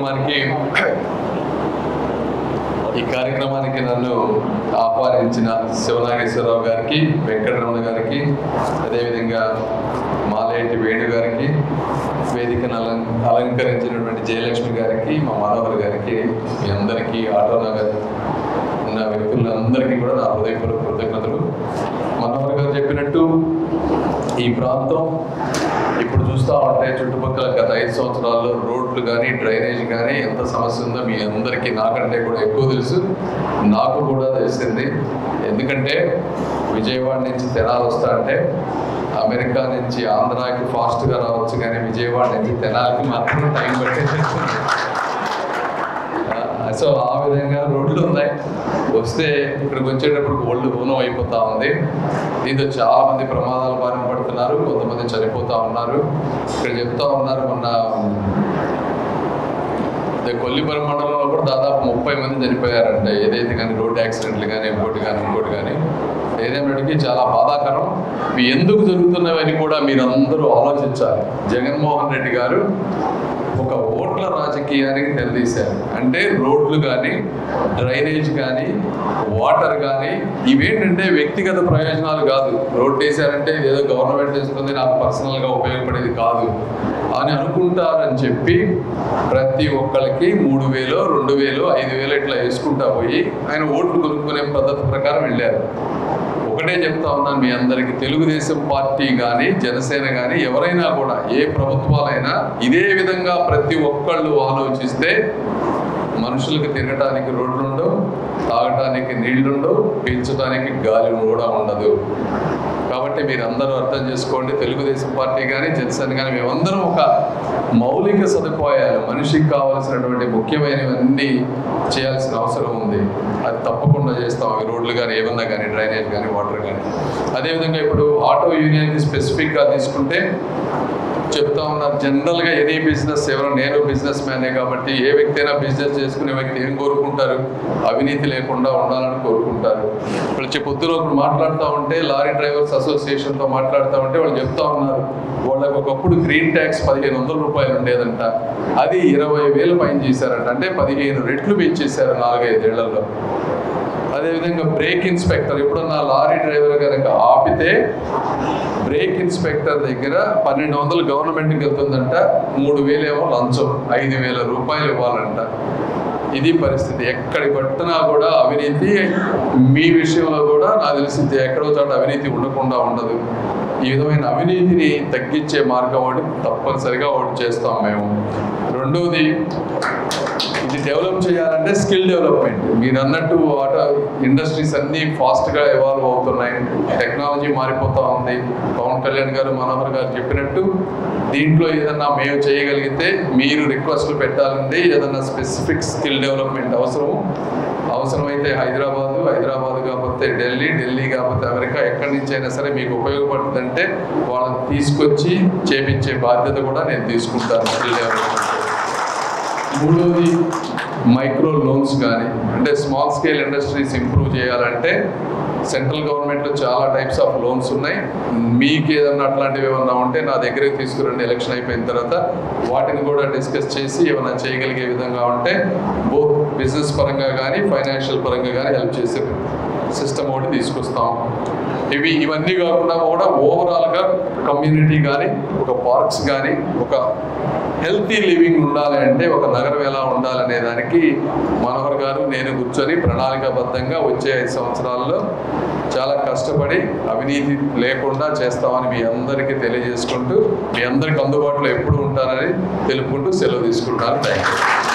కార్యక్రమానికి ఈ కార్యక్రమానికి నన్ను ఆహ్వానించిన శివనాగేశ్వరరావు గారికి వెంకటరమణ గారికి అదేవిధంగా మాలేటి వేణు గారికి వేదికను అలం అలంకరించినటువంటి జయలక్ష్మి గారికి మా మనోహర్ గారికి మీ అందరికీ ఆటో నగర్ ఉన్న వ్యక్తులందరికీ కూడా నా హృదయపూర్వక కృతజ్ఞతలు మనోహర్ గారు చెప్పినట్టు ఈ ప్రాంతం ఇప్పుడు చూస్తూ ఉంటే చుట్టుపక్కల గత ఐదు సంవత్సరాల్లో రోడ్లు కానీ డ్రైనేజ్ కానీ ఎంత సమస్య ఉందో మీ అందరికీ నాకంటే కూడా ఎక్కువ తెలుసు నాకు కూడా తెలిసింది ఎందుకంటే విజయవాడ నుంచి తెనాలి వస్తా అంటే అమెరికా నుంచి ఆంధ్రాకి ఫాస్ట్గా రావచ్చు కానీ విజయవాడ నుంచి తెనాలికి మాత్రం టైం పట్టేది సో ఆ విధంగా రోడ్లు ఉన్నాయి వస్తే ఇక్కడికి వచ్చేటప్పుడు ఒళ్ళు ఊనం అయిపోతా ఉంది దీంతో చాలా మంది ప్రమాదాలు బారిన పడుతున్నారు కొంతమంది చనిపోతా ఉన్నారు ఇక్కడ చెప్తా ఉన్నారు మొన్న అదే కొల్లిపురం మండలంలో కూడా దాదాపు ముప్పై మంది చనిపోయారంట ఏదైతే కానీ రోడ్ యాక్సిడెంట్లు కానీ ఇంకోటి కానీ ఇంకోటి కానీ ఏదేమిటికి చాలా బాధాకరం ఇవి ఎందుకు జరుగుతున్నవని కూడా మీరందరూ ఆలోచించాలి జగన్మోహన్ రెడ్డి గారు ఒక ఓట్ల రాజకీయానికి తెరదీశారు అంటే రోడ్లు కానీ డ్రైనేజ్ కానీ వాటర్ కానీ ఇవేంటంటే వ్యక్తిగత ప్రయోజనాలు కాదు రోడ్డు వేసారంటే ఏదో గవర్నమెంట్ చేస్తుంది నాకు పర్సనల్గా ఉపయోగపడేది కాదు అని అనుకుంటారని చెప్పి ప్రతి ఒక్కరికి మూడు వేలు రెండు వేలు ఐదు వేలు ఇట్లా వేసుకుంటా పోయి ఆయన ఓట్లు కొనుక్కునే పద్ధతి ప్రకారం వెళ్ళారు ఒకటే చెప్తా ఉన్నాను మీ అందరికి తెలుగుదేశం పార్టీ కానీ జనసేన కానీ ఎవరైనా కూడా ఏ ప్రభుత్వాలైనా ఇదే విధంగా ప్రతి ఒక్కళ్ళు ఆలోచిస్తే మనుషులకు తిరగటానికి రోడ్లు ఉండవు తాగటానికి నీళ్లుండవు పీల్చడానికి గాలి కూడా ఉండదు కాబట్టి మీరు అందరూ అర్థం చేసుకోండి తెలుగుదేశం పార్టీ కానీ జనసేన కానీ మేమందరం ఒక మౌలిక సదుపాయాలు మనిషికి కావాల్సినటువంటి ముఖ్యమైనవన్నీ చేయాల్సిన అవసరం ఉంది అది తప్పకుండా చేస్తాం అవి రోడ్లు కానీ ఏమన్నా కానీ డ్రైనేజ్ కానీ వాటర్ కానీ అదేవిధంగా ఇప్పుడు ఆటో యూనియన్కి స్పెసిఫిక్గా తీసుకుంటే చెప్తా ఉన్నారు జనరల్గా ఎనీ బిజినెస్ ఎవరో నేను బిజినెస్ మ్యానే కాబట్టి ఏ వ్యక్తి అయినా బిజినెస్ చేసుకునే వ్యక్తి ఏం కోరుకుంటారు అవినీతి లేకుండా ఉండాలని కోరుకుంటారు ఇప్పుడు చెప్పి పొద్దున ఒకరు మాట్లాడుతూ ఉంటే లారీ డ్రైవర్స్ అసోసియేషన్తో మాట్లాడుతూ ఉంటే వాళ్ళు చెప్తా ఉన్నారు వాళ్ళకి ఒకప్పుడు గ్రీన్ ట్యాక్స్ పదిహేను వందల రూపాయలు ఉండేదంట అది ఇరవై వేలు పైన చేశారంట అంటే పదిహేను రెట్లు పెంచేశారు నాలుగైదేళ్లలో అదేవిధంగా బ్రేక్ ఇన్స్పెక్టర్ ఎప్పుడన్నా లారీ డ్రైవర్ కనుక ఆపితే బ్రేక్ ఇన్స్పెక్టర్ దగ్గర పన్నెండు వందలు గవర్నమెంట్కి వెళ్తుందంట మూడు వేలేమో లంచం ఐదు వేల రూపాయలు ఇవ్వాలంట ఇది పరిస్థితి ఎక్కడి పట్టినా కూడా అవినీతి మీ విషయంలో కూడా నాకు తెలిసింది ఎక్కడో చోట అవినీతి ఉండకుండా ఉండదు ఈ విధమైన అవినీతిని తగ్గించే మార్గం ఒకటి తప్పనిసరిగా ఒకటి చేస్తాం మేము రెండవది ఇది డెవలప్ చేయాలంటే స్కిల్ డెవలప్మెంట్ మీరు అన్నట్టు ఆటో ఇండస్ట్రీస్ అన్నీ ఫాస్ట్గా ఎవాల్వ్ అవుతున్నాయి టెక్నాలజీ మారిపోతూ ఉంది పవన్ కళ్యాణ్ గారు మనోహర్ గారు చెప్పినట్టు దీంట్లో ఏదన్నా మేము చేయగలిగితే మీరు రిక్వెస్ట్లు పెట్టాలంటే ఏదన్నా స్పెసిఫిక్ స్కిల్ డెవలప్మెంట్ అవసరం అవసరమైతే హైదరాబాదు హైదరాబాద్ కాకపోతే ఢిల్లీ ఢిల్లీ కాకపోతే అమెరికా ఎక్కడి నుంచి అయినా సరే మీకు ఉపయోగపడుతుందంటే వాళ్ళని తీసుకొచ్చి చేపించే బాధ్యత కూడా నేను తీసుకుంటాను స్కిల్ డెవలప్మెంట్ మూడోది మైక్రో లోన్స్ కానీ అంటే స్మాల్ స్కేల్ ఇండస్ట్రీస్ ఇంప్రూవ్ చేయాలంటే సెంట్రల్ గవర్నమెంట్లో చాలా టైప్స్ ఆఫ్ లోన్స్ ఉన్నాయి మీకు ఏదన్నా అట్లాంటివి ఏమన్నా ఉంటే నా దగ్గరికి తీసుకురండి ఎలక్షన్ అయిపోయిన తర్వాత వాటిని కూడా డిస్కస్ చేసి ఏమైనా చేయగలిగే విధంగా ఉంటే బోత్ బిజినెస్ పరంగా కానీ ఫైనాన్షియల్ పరంగా కానీ హెల్ప్ చేసే సిస్టమ్ ఒకటి తీసుకొస్తాం ఇవి ఇవన్నీ కాకుండా కూడా ఓవరాల్గా కమ్యూనిటీ కానీ ఒక పార్క్స్ కానీ ఒక హెల్తీ లివింగ్ ఉండాలి అంటే ఒక నగరం ఎలా ఉండాలనే దానికి మనోహర్ గారు నేను కూర్చొని ప్రణాళికాబద్ధంగా వచ్చే ఐదు సంవత్సరాల్లో చాలా కష్టపడి అవినీతి లేకుండా చేస్తామని మీ అందరికీ తెలియజేసుకుంటూ మీ అందరికి అందుబాటులో ఎప్పుడు ఉంటానని తెలుపుకుంటూ సెలవు తీసుకుంటున్నాను థ్యాంక్ యూ